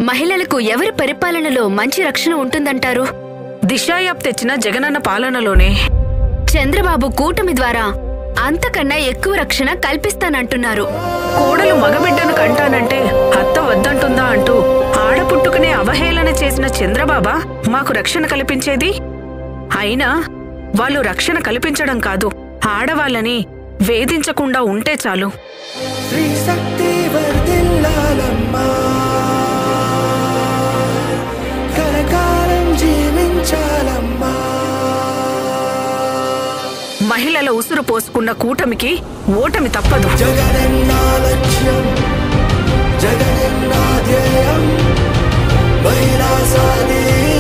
మహిళలకు ఎవరి పరిపాలనలో మంచి రక్షణ ఉంటుందంటారు దిశాయాప్ తెచ్చిన జగనన్న పాలనలోనే చంద్రబాబు కూటమి ద్వారా అంతకన్నా ఎక్కువ రక్షణ కల్పిస్తానంటున్నారు కోడలు మగబిడ్డను కంటానంటే అత్త వద్దంటుందా అంటూ ఆడపుట్టుకునే అవహేళన చేసిన చంద్రబాబా మాకు రక్షణ కల్పించేది అయినా వాళ్ళు రక్షణ కల్పించడం కాదు ఆడవాళ్ళని వేధించకుండా ఉంటే చాలు స్త్రీ శక్తి వర్ధిల్లాలమ్మా కలకాలం జీవించాలమ్మా మహిళల ఉసురు పోసుకున్న కూటమికి ఓటమి తప్పదు జగనన్నా లక్ష్యం జగనన్నా ధ్యేయం మహిళా సాధి